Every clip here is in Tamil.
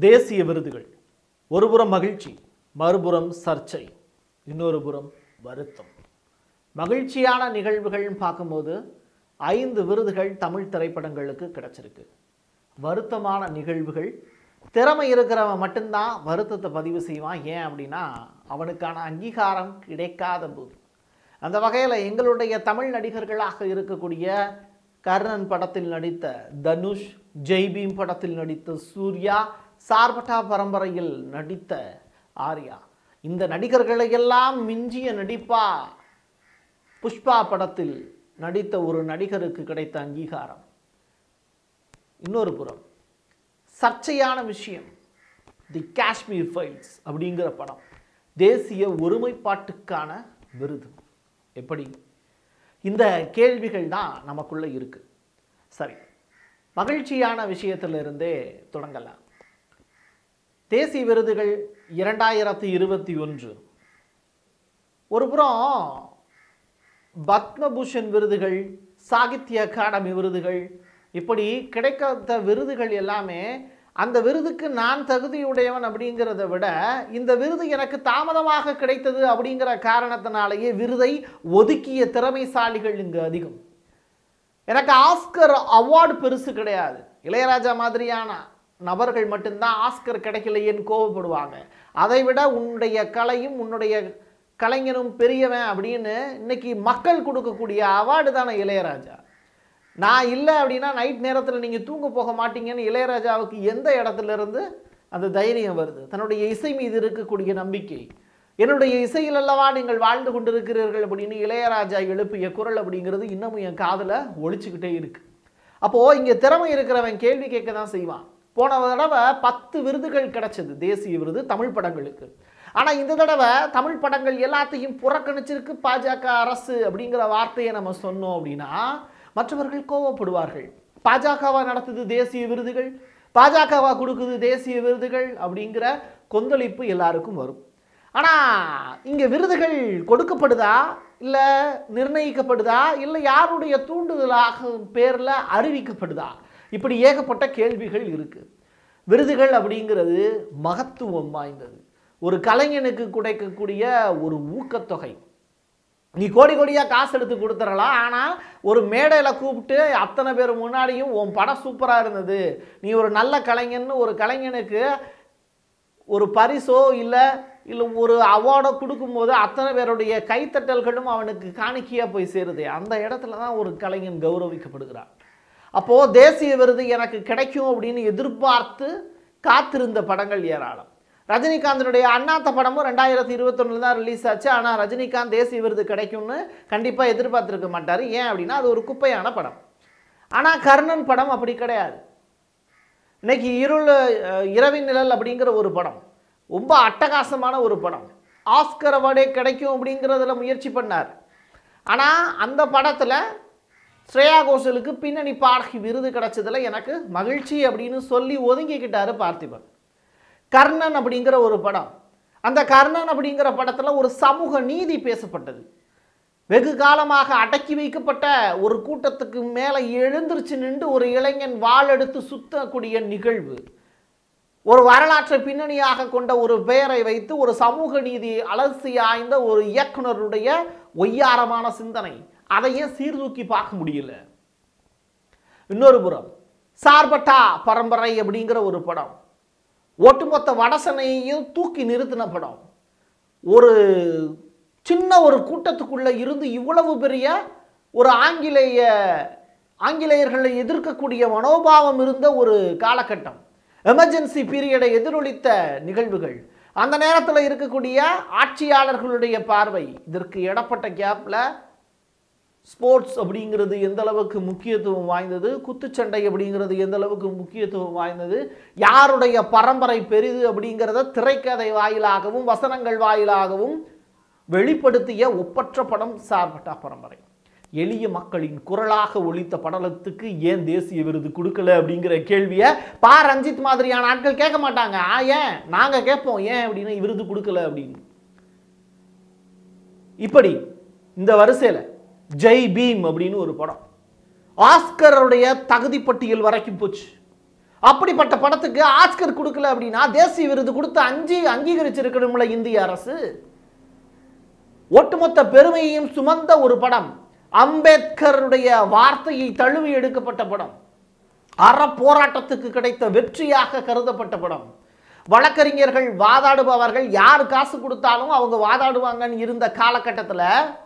தேசிய விருதுகள் ஒருபுறம் மகிழ்ச்சி மறுபுறம் சர்ச்சை இன்னொரு புறம் வருத்தம் மகிழ்ச்சியான நிகழ்வுகள்னு பார்க்கும்போது ஐந்து விருதுகள் தமிழ் திரைப்படங்களுக்கு கிடைச்சிருக்கு வருத்தமான நிகழ்வுகள் திறமை இருக்கிறவன் மட்டும்தான் வருத்தத்தை பதிவு செய்வான் ஏன் அப்படின்னா அவனுக்கான அங்கீகாரம் கிடைக்காத போது அந்த வகையில் எங்களுடைய தமிழ் நடிகர்களாக இருக்கக்கூடிய கர்ணன் படத்தில் நடித்த தனுஷ் ஜெய்பீம் படத்தில் நடித்த சூர்யா சார்பட்டா பரம்பரையில் நடித்த ஆர்யா இந்த நடிகர்களை எல்லாம் மிஞ்சிய நடிப்பா புஷ்பா படத்தில் நடித்த ஒரு நடிகருக்கு கிடைத்த அங்கீகாரம் இன்னொரு புறம் சர்ச்சையான விஷயம் தி காஷ்மீர் ஃபைல்ஸ் அப்படிங்கிற படம் தேசிய ஒருமைப்பாட்டுக்கான விருது எப்படி இந்த கேள்விகள் தான் நமக்குள்ள இருக்கு சரி மகிழ்ச்சியான விஷயத்திலிருந்தே தொடங்கலாம் தேசிய விருதுகள் இரண்டாயிரத்தி இருபத்தி ஒன்று ஒரு புறம் பத்மபூஷன் விருதுகள் சாகித்ய அகாடமி விருதுகள் இப்படி கிடைக்காத விருதுகள் எல்லாமே அந்த விருதுக்கு நான் தகுதியுடையவன் அப்படிங்கிறத விட இந்த விருது எனக்கு தாமதமாக கிடைத்தது அப்படிங்கிற காரணத்தினாலேயே விருதை ஒதுக்கிய திறமைசாலிகள் இங்கு அதிகம் எனக்கு ஆஸ்கர் அவார்டு பெருசு கிடையாது இளையராஜா மாதிரியான நபர்கள் மட்டும்தான் ஆஸ்கர் கிடைக்கலையேன்னு கோவப்படுவாங்க அதை விட உன்னுடைய கலையும் உன்னுடைய கலைஞனும் பெரியவன் அப்படின்னு இன்னைக்கு மக்கள் கொடுக்கக்கூடிய அவார்டு தானே இளையராஜா நான் இல்லை அப்படின்னா நைட் நேரத்தில் நீங்கள் தூங்க போக மாட்டீங்கன்னு இளையராஜாவுக்கு எந்த இடத்துல இருந்து அந்த தைரியம் வருது தன்னுடைய இசை மீது இருக்கக்கூடிய நம்பிக்கை என்னுடைய இசையில் அல்லவா நீங்கள் வாழ்ந்து கொண்டிருக்கிறீர்கள் அப்படின்னு இளையராஜா எழுப்பிய குரல் அப்படிங்கிறது இன்னமும் என் காதில் ஒழிச்சுக்கிட்டே இருக்கு அப்போது இங்கே திறமை இருக்கிறவன் கேள்வி கேட்க தான் செய்வான் போன தடவை பத்து விருதுகள் கிடைச்சது தேசிய விருது தமிழ் படங்களுக்கு ஆனால் இந்த தடவை தமிழ் படங்கள் எல்லாத்தையும் புறக்கணிச்சிருக்கு பாஜக அரசு அப்படிங்கிற வார்த்தையை நம்ம சொன்னோம் அப்படின்னா மற்றவர்கள் கோவப்படுவார்கள் பாஜகவா நடத்துது தேசிய விருதுகள் பாஜகவா கொடுக்குது தேசிய விருதுகள் அப்படிங்கிற கொந்தளிப்பு எல்லாருக்கும் வரும் ஆனால் இங்கே விருதுகள் கொடுக்கப்படுதா இல்லை நிர்ணயிக்கப்படுதா இல்லை யாருடைய தூண்டுதலாக பேரில் அறிவிக்கப்படுதா இப்படி ஏகப்பட்ட கேள்விகள் இருக்குது விருதுகள் அப்படிங்கிறது மகத்துவம் வாய்ந்தது ஒரு கலைஞனுக்கு கிடைக்கக்கூடிய ஒரு ஊக்கத்தொகை நீ கோடி கோடியாக காசு எடுத்து கொடுத்துடலாம் ஆனால் ஒரு மேடையில் கூப்பிட்டு அத்தனை பேர் முன்னாடியும் உன் படம் சூப்பராக இருந்தது நீ ஒரு நல்ல கலைஞன்னு ஒரு கலைஞனுக்கு ஒரு பரிசோ இல்லை இல்லை ஒரு அவார்டோ கொடுக்கும்போது அத்தனை பேருடைய கைத்தட்டல்களும் அவனுக்கு காணிக்கையாக போய் சேருது அந்த இடத்துல தான் ஒரு கலைஞன் கௌரவிக்கப்படுகிறான் அப்போது தேசிய விருது எனக்கு கிடைக்கும் அப்படின்னு எதிர்பார்த்து காத்திருந்த படங்கள் ஏராளம் ரஜினிகாந்தனுடைய அண்ணாத்த படமும் ரெண்டாயிரத்தி இருபத்தொன்னில் தான் ரிலீஸ் ஆச்சு ஆனால் ரஜினிகாந்த் தேசிய விருது கிடைக்கும்னு கண்டிப்பாக எதிர்பார்த்துருக்க மாட்டார் ஏன் அப்படின்னா அது ஒரு குப்பையான படம் ஆனால் கர்ணன் படம் அப்படி கிடையாது இன்னைக்கு இருள் அஹ், இரவின் நிழல் அப்படிங்கிற ஒரு படம் ரொம்ப அட்டகாசமான ஒரு படம் ஆஸ்கர் அவார்டே கிடைக்கும் அப்படிங்கிறதுல முயற்சி பண்ணார் ஆனால் அந்த படத்தில் ஸ்ரேயா கோஷலுக்கு பின்னணி பாடகி விருது கிடைச்சதுல எனக்கு மகிழ்ச்சி அப்படின்னு சொல்லி ஒதுங்கிக்கிட்டாரு பார்த்திபன் கர்ணன் அப்படிங்கிற ஒரு படம் அந்த கர்ணன் அப்படிங்கிற படத்தில் ஒரு சமூக நீதி பேசப்பட்டது வெகு காலமாக அடக்கி வைக்கப்பட்ட ஒரு கூட்டத்துக்கு மேலே எழுந்திருச்சு நின்று ஒரு இளைஞன் வாளெடுத்து சுத்தக்கூடிய நிகழ்வு ஒரு வரலாற்றை பின்னணியாக கொண்ட ஒரு பெயரை வைத்து ஒரு சமூக நீதி அலசி ஆய்ந்த ஒரு இயக்குனருடைய ஒய்யாரமான சிந்தனை அதையே சீர்தூக்கி பார்க்க முடியல இன்னொரு புறம் சார்பட்டா பரம்பரை அப்படிங்கிற ஒரு படம் ஒட்டுமொத்த வடசனையையும் தூக்கி நிறுத்தின படம் ஒரு சின்ன ஒரு கூட்டத்துக்குள்ள இருந்து இவ்வளவு பெரிய ஒரு ஆங்கிலேய ஆங்கிலேயர்களை எதிர்க்கக்கூடிய மனோபாவம் இருந்த ஒரு காலகட்டம் எமர்ஜென்சி பீரியடை எதிரொலித்த நிகழ்வுகள் அந்த நேரத்தில் இருக்கக்கூடிய ஆட்சியாளர்களுடைய பார்வை இதற்கு இடப்பட்ட கேப்பில் ஸ்போர்ட்ஸ் அப்படிங்கிறது எந்த அளவுக்கு முக்கியத்துவம் வாய்ந்தது குத்துச்சண்டை அப்படிங்கிறது எந்த அளவுக்கு முக்கியத்துவம் வாய்ந்தது யாருடைய பரம்பரை பெரிது அப்படிங்கிறத திரைக்கதை வாயிலாகவும் வசனங்கள் வாயிலாகவும் வெளிப்படுத்திய ஒப்பற்ற படம் சார்பட்டா பரம்பரை எளிய மக்களின் குரலாக ஒலித்த படலத்துக்கு ஏன் தேசிய விருது கொடுக்கல அப்படிங்கிற கேள்வியை பா ரஞ்சித் மாதிரியான ஆட்கள் கேட்க மாட்டாங்க ஆ ஏன் நாங்கள் கேட்போம் ஏன் அப்படின்னு விருது கொடுக்கல அப்படின்னு இப்படி இந்த வரிசையில் ஜெய் பீம் அப்படின்னு ஒரு படம் ஆஸ்கருடைய தகுதி பட்டியல் வரைக்கும் போச்சு அப்படிப்பட்ட படத்துக்கு ஆஸ்கர் கொடுக்கல அப்படின்னா தேசிய விருது கொடுத்து அஞ்சு அங்கீகரிச்சிருக்கணும்ல இந்திய அரசு ஒட்டுமொத்த பெருமையையும் சுமந்த ஒரு படம் அம்பேத்கருடைய வார்த்தையை தழுவி எடுக்கப்பட்ட படம் அற போராட்டத்துக்கு கிடைத்த வெற்றியாக கருதப்பட்ட படம் வழக்கறிஞர்கள் வாதாடுபவர்கள் யார் காசு கொடுத்தாலும் அவங்க வாதாடுவாங்கன்னு இருந்த காலகட்டத்தில்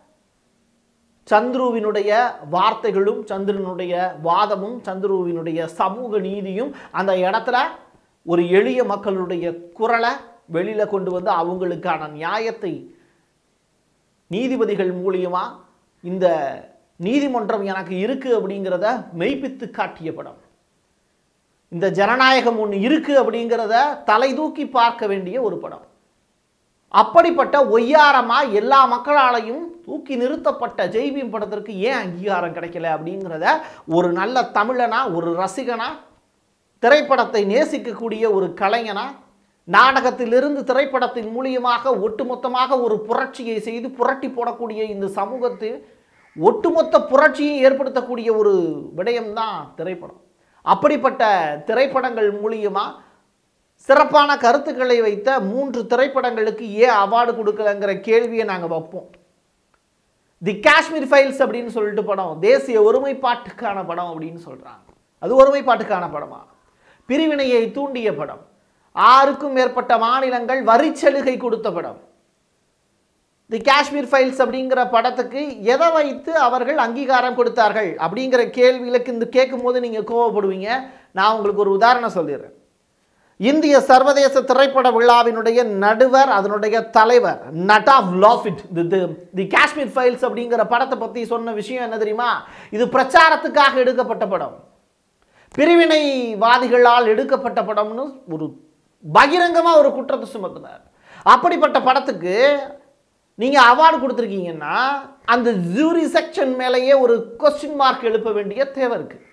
சந்துருவினுடைய வார்த்தைகளும் சந்திரனுடைய வாதமும் சந்துருவினுடைய சமூக நீதியும் அந்த இடத்துல ஒரு எளிய மக்களுடைய குரலை வெளியில கொண்டு வந்து அவங்களுக்கான நியாயத்தை நீதிபதிகள் மூலியமா இந்த நீதிமன்றம் எனக்கு இருக்கு அப்படிங்கிறத மெய்ப்பித்து காட்டிய படம் இந்த ஜனநாயகம் ஒன்று இருக்கு அப்படிங்கிறத தலை தூக்கி பார்க்க வேண்டிய ஒரு படம் அப்படிப்பட்ட ஒய்யாரமா எல்லா மக்களாலையும் தூக்கி நிறுத்தப்பட்ட ஜெய்பீம் படத்திற்கு ஏன் அங்கீகாரம் கிடைக்கல அப்படிங்கிறத ஒரு நல்ல தமிழனா ஒரு ரசிகனா திரைப்படத்தை நேசிக்கக்கூடிய ஒரு கலைஞனா நாடகத்திலிருந்து திரைப்படத்தின் மூலியமாக ஒட்டுமொத்தமாக ஒரு புரட்சியை செய்து புரட்டி போடக்கூடிய இந்த சமூகத்தில் ஒட்டுமொத்த புரட்சியை ஏற்படுத்தக்கூடிய ஒரு விடயம்தான் திரைப்படம் அப்படிப்பட்ட திரைப்படங்கள் மூலியமா சிறப்பான கருத்துக்களை வைத்த மூன்று திரைப்படங்களுக்கு ஏன் அவார்டு கொடுக்கலங்கிற கேள்வியை நாங்கள் வைப்போம் தி காஷ்மீர் ஃபைல்ஸ் அப்படின்னு சொல்லிட்டு படம் தேசிய ஒருமைப்பாட்டுக்கான படம் அப்படின்னு சொல்கிறாங்க அது ஒருமைப்பாட்டுக்கான படமா பிரிவினையை தூண்டிய படம் ஆறுக்கும் மேற்பட்ட மாநிலங்கள் வரிச்சலுகை கொடுத்த படம் தி காஷ்மீர் ஃபைல்ஸ் அப்படிங்கிற படத்துக்கு எதை வைத்து அவர்கள் அங்கீகாரம் கொடுத்தார்கள் அப்படிங்கிற கேள்விகளுக்கு இந்த கேட்கும்போது நீங்கள் கோவப்படுவீங்க நான் உங்களுக்கு ஒரு உதாரணம் சொல்லிடுறேன் இந்திய சர்வதேச திரைப்பட விழாவினுடைய நடுவர் அதனுடைய தலைவர் Nadav Lapid the Kashmir Files அப்படிங்கிற படத்தை பற்றி சொன்ன விஷயம் என்ன தெரியுமா இது பிரச்சாரத்துக்காக எடுக்கப்பட்ட படம் பிரிவினைவாதிகளால் எடுக்கப்பட்ட படம்னு ஒரு பகிரங்கமாக ஒரு குற்றத்தை சுமத்தினார் அப்படிப்பட்ட படத்துக்கு நீங்கள் அவார்டு கொடுத்துருக்கீங்கன்னா அந்த ஜூரி செக்ஷன் மேலேயே ஒரு கொஸ்டின் மார்க் எழுப்ப வேண்டிய தேவை இருக்குது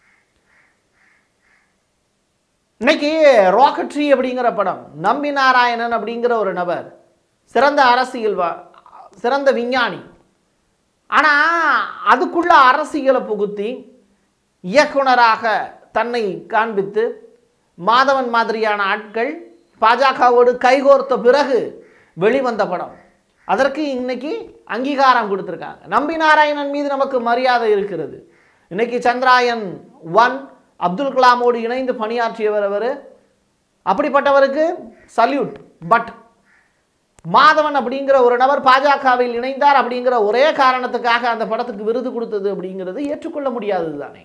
இன்னைக்கு ராக்கெட்ரி அப்படிங்கிற படம் நம்பி நாராயணன் அப்படிங்கிற ஒரு நபர் சிறந்த அரசியல்வா சிறந்த விஞ்ஞானி ஆனால் அதுக்குள்ள அரசியலை புகுத்தி இயக்குனராக தன்னை காண்பித்து மாதவன் மாதிரியான ஆட்கள் பாஜகவோடு கைகோர்த்த பிறகு வெளிவந்த படம் அதற்கு இன்னைக்கு அங்கீகாரம் கொடுத்துருக்காங்க நம்பி நாராயணன் மீது நமக்கு மரியாதை இருக்கிறது இன்னைக்கு சந்திராயன் ஒன் அப்துல் கலாமோடு இணைந்து பணியாற்றியவர் அவர் அப்படிப்பட்டவருக்கு சல்யூட் பட் மாதவன் அப்படிங்கிற ஒரு நபர் பாஜகவில் இணைந்தார் அப்படிங்கிற ஒரே காரணத்துக்காக அந்த படத்துக்கு விருது கொடுத்தது அப்படிங்கிறது ஏற்றுக்கொள்ள முடியாதது தானே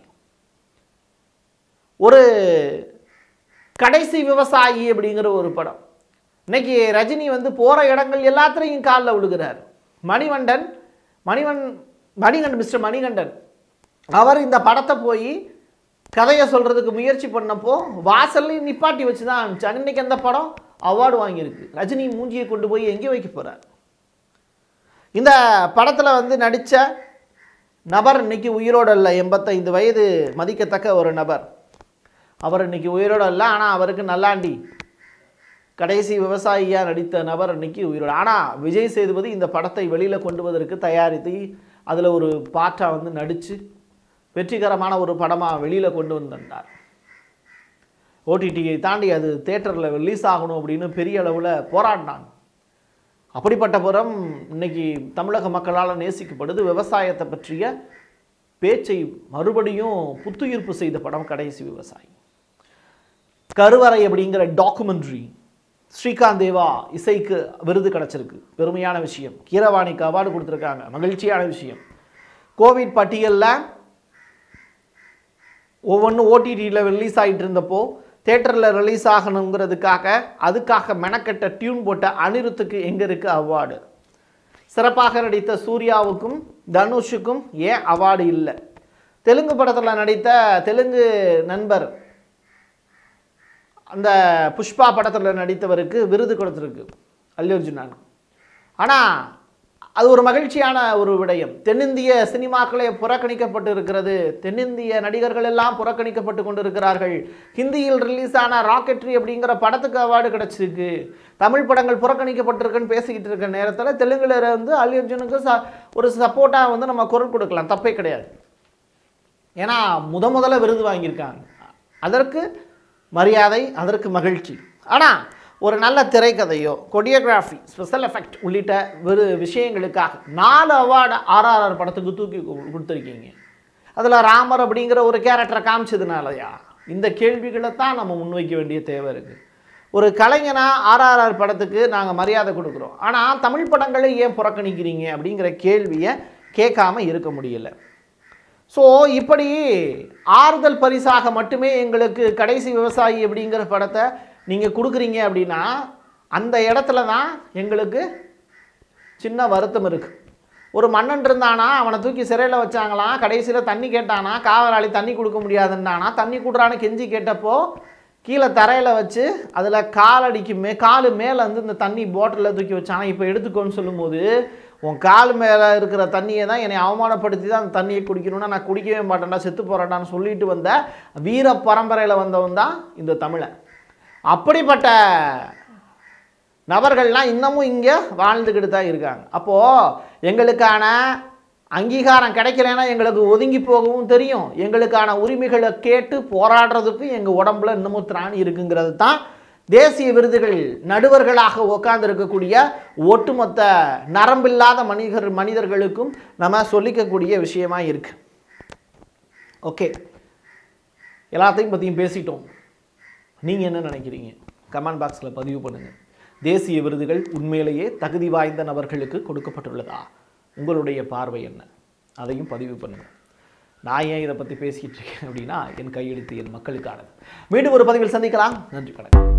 ஒரு கடைசி விவசாயி அப்படிங்கிற ஒரு படம் இன்னைக்கு ரஜினி வந்து போகிற இடங்கள் எல்லாத்துலேயும் காலில் விழுகிறார் மணிவண்டன் மணிவன் மணிகண்டன் மிஸ்டர் மணிகண்டன் அவர் இந்த படத்தை போய் கதையை சொல்கிறதுக்கு முயற்சி பண்ணப்போ வாசல்லையும் நிப்பாட்டி வச்சு தான் அனுப்பிச்சாங்க இன்னைக்கு அந்த படம் அவார்டு வாங்கியிருக்கு ரஜினி மூஞ்சியை கொண்டு போய் எங்கே வைக்க போகிறார் இந்த படத்தில் வந்து நடித்த நபர் இன்னைக்கு உயிரோடு இல்லை எண்பத்தைந்து வயது மதிக்கத்தக்க ஒரு நபர் அவர் இன்னைக்கு உயிரோடு இல்லை ஆனால் அவருக்கு நல்லாண்டி கடைசி விவசாயியாக நடித்த நபர் இன்னைக்கு உயிரோடு ஆனால் விஜய் சேதுபதி இந்த படத்தை வெளியில் கொண்டு வருவதற்கு தயாரித்து அதில் ஒரு பாட்டாக வந்து நடித்து வெற்றிகரமான ஒரு படமாக வெளியில் கொண்டு வந்திருந்தார் ஓடிடியை தாண்டி அது தேட்டரில் ரிலீஸ் ஆகணும் அப்படின்னு பெரிய அளவில் போராடினாங்க அப்படிப்பட்ட புறம் இன்னைக்கு தமிழக மக்களால் நேசிக்கப்படுது விவசாயத்தை பற்றிய பேச்சை மறுபடியும் புத்துயிர்ப்பு செய்த படம் கடைசி விவசாயி கருவறை அப்படிங்கிற டாக்குமெண்ட்ரி ஸ்ரீகாந்த் தேவா இசைக்கு விருது கிடச்சிருக்கு பெருமையான விஷயம் கீரவாணிக்கு அவார்டு கொடுத்துருக்காங்க மகிழ்ச்சியான விஷயம் கோவிட் பட்டியலில் ஒவ்வொன்றும் ஓடிடியில் ரிலீஸ் ஆகிட்டு இருந்தப்போ தேட்டரில் ரிலீஸ் ஆகணுங்கிறதுக்காக அதுக்காக மெனக்கெட்ட டியூன் போட்ட அனிருத்துக்கு எங்கே இருக்குது அவார்டு சிறப்பாக நடித்த சூர்யாவுக்கும் தனுஷுக்கும் ஏன் அவார்டு இல்லை தெலுங்கு படத்தில் நடித்த தெலுங்கு நண்பர் அந்த புஷ்பா படத்தில் நடித்தவருக்கு விருது கொடுத்துருக்கு அல்லு அர்ஜுனான் ஆனால் அது ஒரு மகிழ்ச்சியான ஒரு விடயம் தென்னிந்திய சினிமாக்களே புறக்கணிக்கப்பட்டு இருக்கிறது தென்னிந்திய நடிகர்கள் எல்லாம் புறக்கணிக்கப்பட்டு கொண்டிருக்கிறார்கள் ஹிந்தியில் ரிலீஸ் ஆன ராக்கெட்ரி அப்படிங்கிற படத்துக்கு அவார்டு கிடச்சிருக்கு தமிழ் படங்கள் புறக்கணிக்கப்பட்டிருக்குன்னு பேசிக்கிட்டு இருக்க நேரத்தில் தெலுங்குல இருந்து அல்லு அர்ஜுனுக்கு ச ஒரு சப்போர்ட்டாக வந்து நம்ம குரல் கொடுக்கலாம் தப்பே கிடையாது ஏன்னா முத முதல்ல விருது வாங்கியிருக்காங்க அதற்கு மரியாதை அதற்கு மகிழ்ச்சி ஆனால் ஒரு நல்ல திரைக்கதையோ கொடியோகிராஃபி ஸ்பெஷல் எஃபெக்ட் உள்ளிட்ட வெறு விஷயங்களுக்காக நாலு அவார்டு ஆர்ஆர்ஆர் படத்துக்கு தூக்கி கு- கொடுத்துருக்கீங்க அதில் ராமர் அப்படிங்கிற ஒரு கேரக்டரை காமிச்சதுனாலயா இந்த கேள்விகளை தான் நம்ம முன்வைக்க வேண்டிய தேவை இருக்குது ஒரு கலைஞனா ஆர்ஆர்ஆர் படத்துக்கு நாங்கள் மரியாதை கொடுக்குறோம் ஆனால் தமிழ் படங்களை ஏன் புறக்கணிக்கிறீங்க அப்படிங்கிற கேள்வியை கேட்காம இருக்க முடியல ஸோ இப்படி ஆறுதல் பரிசாக மட்டுமே எங்களுக்கு கடைசி விவசாயி அப்படிங்கிற படத்தை நீங்கள் கொடுக்குறீங்க அப்படின்னா அந்த இடத்துல தான் எங்களுக்கு சின்ன வருத்தம் இருக்குது ஒரு மன்னன் இருந்தானா அவனை தூக்கி சிறையில் வச்சாங்களாம் கடைசியில் தண்ணி கேட்டானா காவலாளி தண்ணி கொடுக்க முடியாதுன்னானா தண்ணி கொடுறான்னு கெஞ்சி கேட்டப்போ கீழே தரையில் வச்சு அதில் காலடிக்கு மே காலு மேலே வந்து இந்த தண்ணி பாட்டிலில் தூக்கி வச்சானா இப்போ எடுத்துக்கோன்னு சொல்லும்போது உன் கால் மேலே இருக்கிற தண்ணியை தான் என்னை அவமானப்படுத்தி தான் அந்த தண்ணியை குடிக்கணும்னா நான் குடிக்கவே மாட்டேன்டா செத்து போகிறேன்டான்னு சொல்லிட்டு வந்த வீர பரம்பரையில் வந்தவன் தான் இந்த தமிழன் அப்படிப்பட்ட நபர்கள்லாம் இன்னமும் இங்கே வாழ்ந்துக்கிட்டு தான் இருக்காங்க அப்போது எங்களுக்கான அங்கீகாரம் கிடைக்கலன்னா எங்களுக்கு ஒதுங்கி போகவும் தெரியும் எங்களுக்கான உரிமைகளை கேட்டு போராடுறதுக்கும் எங்கள் உடம்புல இன்னமும் திராணி இருக்குங்கிறது தான் தேசிய விருதுகள் நடுவர்களாக உட்கார்ந்து இருக்கக்கூடிய ஒட்டுமொத்த நரம்பில்லாத மனிதர் மனிதர்களுக்கும் நம்ம சொல்லிக்கக்கூடிய விஷயமா இருக்கு ஓகே எல்லாத்தையும் பற்றியும் பேசிட்டோம் நீங்கள் என்ன நினைக்கிறீங்க கமெண்ட் பாக்ஸில் பதிவு பண்ணுங்கள் தேசிய விருதுகள் உண்மையிலேயே தகுதி வாய்ந்த நபர்களுக்கு கொடுக்கப்பட்டுள்ளதா உங்களுடைய பார்வை என்ன அதையும் பதிவு பண்ணுங்கள் நான் ஏன் இதை பற்றி பேசிக்கிட்டு இருக்கேன் அப்படின்னா என் கையெழுத்து என் மக்களுக்கானது மீண்டும் ஒரு பதிவில் சந்திக்கலாம் நன்றி வணக்கம்